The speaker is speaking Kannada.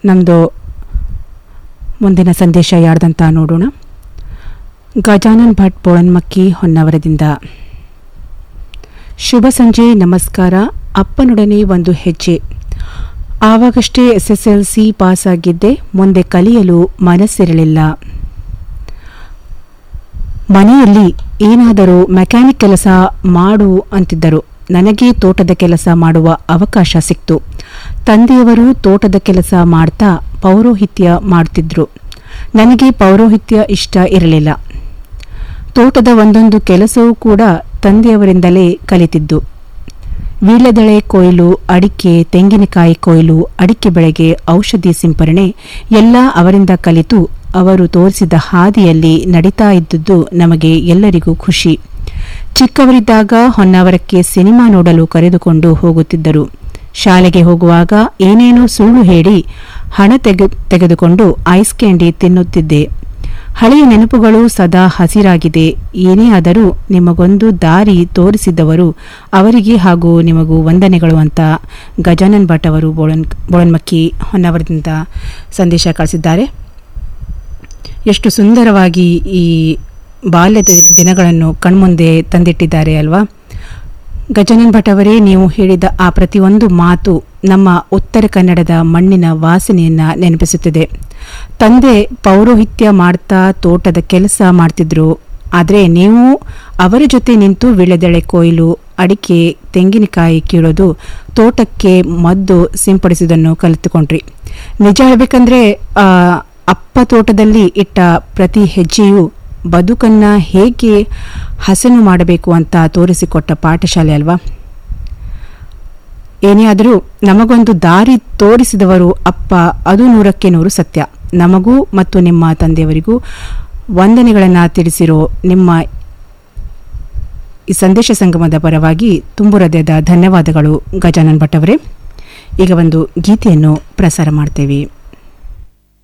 ನಮ್ಮದು ಮುಂದಿನ ಸಂದೇಶ ಯಾರ್ದಂತ ನೋಡೋಣ ಗಜಾನನ್ ಭಟ್ ಬೋಳನ್ಮಕ್ಕಿ ಹೊನ್ನವರದಿಂದ ಶುಭ ಸಂಜೆ ನಮಸ್ಕಾರ ಅಪ್ಪನೊಡನೆ ಒಂದು ಹೆಜ್ಜೆ ಆವಾಗಷ್ಟೇ S S L C pass ಆಗಿದ್ದೆ ಮುಂದೆ ಕಲಿಯಲು ಮನಸ್ಸಿರಲಿಲ್ಲ ಮನೆಯಲ್ಲಿ ಏನಾದರೂ ಮೆಕ್ಯಾನಿಕ್ ಕೆಲಸ ಮಾಡು ಅಂತಿದ್ದರು ನನಗೆ ತೋಟದ ಕೆಲಸ ಮಾಡುವ ಅವಕಾಶ ಸಿಕ್ತು ತಂದೆಯವರು ತೋಟದ ಕೆಲಸ ಮಾಡ್ತಾ ಪೌರೋಹಿತ್ಯ ಮಾಡ್ತಿದ್ರು ನನಗೆ ಪೌರೋಹಿತ್ಯ ಇಷ್ಟ ಇರಲಿಲ್ಲ ತೋಟದ ಒಂದೊಂದು ಕೆಲಸವೂ ಕೂಡ ತಂದೆಯವರಿಂದಲೇ ಕಲಿತಿದ್ದು ವೀಳ್ಯದೆಳೆ ಕೊಯ್ಲು ಅಡಿಕೆ ತೆಂಗಿನಕಾಯಿ ಕೊಯ್ಲು ಅಡಿಕೆ ಬೆಳೆಗೆ ಔಷಧಿ ಸಿಂಪರಣೆ ಎಲ್ಲ ಅವರಿಂದ ಕಲಿತು ಅವರು ತೋರಿಸಿದ ಹಾದಿಯಲ್ಲಿ ನಡೀತಾ ಇದ್ದುದು ನಮಗೆ ಎಲ್ಲರಿಗೂ ಖುಷಿ ಚಿಕ್ಕವರಿದ್ದಾಗ ಹೊನ್ನಾವರಕ್ಕೆ ಸಿನಿಮಾ ನೋಡಲು ಕರೆದುಕೊಂಡು ಹೋಗುತ್ತಿದ್ದರು ಶಾಲೆಗೆ ಹೋಗುವಾಗ ಏನೇನೋ ಸುಳ್ಳು ಹೇಳಿ ಹಣ ತೆಗೆ ತೆಗೆದುಕೊಂಡು ಐಸ್ ಕ್ಯಾಂಡಿ ತಿನ್ನುತ್ತಿದ್ದೆ ಹಳೆಯ ನೆನಪುಗಳು ಸದಾ ಹಸಿರಾಗಿದೆ ಏನೇ ಆದರೂ ನಿಮಗೊಂದು ದಾರಿ ತೋರಿಸಿದವರು ಅವರಿಗೆ ಹಾಗೂ ನಿಮಗೂ ವಂದನೆಗಳು ಅಂತ ಗಜಾನನ್ ಭಟ್ ಅವರು ಬೋಳನ್ ಬೋಳನ್ಮಕ್ಕಿ ಹೊನ್ನಾವರದಿಂದ ಸಂದೇಶ ಕಳಿಸಿದ್ದಾರೆ ಎಷ್ಟು ಸುಂದರವಾಗಿ ಈ ಬಾಲ್ಯದ ದಿನಗಳನ್ನು ಕಣ್ಮುಂದೆ ತಂದಿಟ್ಟಿದ್ದಾರೆ ಅಲ್ವಾ ಗಜಾನನ್ ಭಟ್ ಅವರೇ ನೀವು ಹೇಳಿದ ಆ ಪ್ರತಿಯೊಂದು ಮಾತು ನಮ್ಮ ಉತ್ತರ ಕನ್ನಡದ ಮಣ್ಣಿನ ವಾಸನೆಯನ್ನ ನೆನಪಿಸುತ್ತದೆ ತಂದೆ ಪೌರೋಹಿತ್ಯ ಮಾಡ್ತಾ ತೋಟದ ಕೆಲಸ ಮಾಡ್ತಿದ್ರು ಆದರೆ ನೀವು ಅವರ ಜೊತೆ ನಿಂತು ವೀಳ್ಯದೆಳೆ ಕೊಯ್ಲು ಅಡಿಕೆ ತೆಂಗಿನಕಾಯಿ ಕೀಳೋದು ತೋಟಕ್ಕೆ ಮದ್ದು ಸಿಂಪಡಿಸುವುದನ್ನು ಕಲಿತುಕೊಂಡ್ರಿ ನಿಜ ಹೇಳಬೇಕಂದ್ರೆ ಅಪ್ಪ ತೋಟದಲ್ಲಿ ಇಟ್ಟ ಪ್ರತಿ ಹೆಜ್ಜೆಯು ಬದುಕನ್ನ ಹೇಗೆ ಹಸನು ಮಾಡಬೇಕು ಅಂತ ತೋರಿಸಿಕೊಟ್ಟ ಪಾಠಶಾಲೆ ಅಲ್ವಾ ಏನೇ ಆದರೂ ನಮಗೊಂದು ದಾರಿ ತೋರಿಸಿದವರು ಅಪ್ಪ ಅದು ನೂರಕ್ಕೆ ನೂರು ಸತ್ಯ ನಮಗೂ ಮತ್ತು ನಿಮ್ಮ ತಂದೆಯವರಿಗೂ ವಂದನೆಗಳನ್ನು ತಿಳಿಸಿರೋ ನಿಮ್ಮ ಈ ಸಂದೇಶ ಸಂಗಮದ ಪರವಾಗಿ ತುಂಬು ಹೃದಯದ ಧನ್ಯವಾದಗಳು ಗಜಾನನ್ ಭಟ್ ಅವರೇ ಈಗ ಒಂದು ಗೀತೆಯನ್ನು ಪ್ರಸಾರ ಮಾಡ್ತೇವೆ